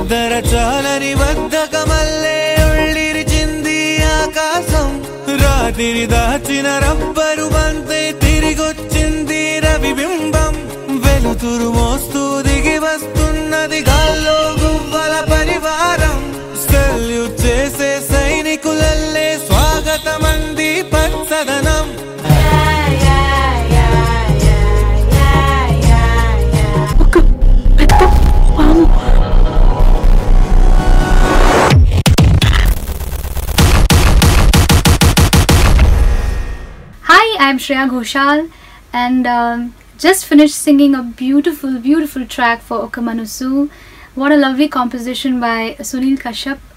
నిద్ర చాలని బద్ధకమల్లే ఉళ్ళిరిచింది ఆకాశం రాత్రి దాచిన రబ్బరు బంతే తిరిగొచ్చింది రవిబింబం వెలుతురు మోస్తూ దిగి వస్తున్నది గాల్లో గువ్వల పరివారం సెల్యూట్ చేసే సైనికులల్లే స్వాగతమంది పచ్చదనం ఒక పెద్ద పాము Hi, I'm Shreya Ghoshal and um, just finished singing a beautiful, beautiful track for Okamanusu. What a lovely composition by Sunil Kashyap.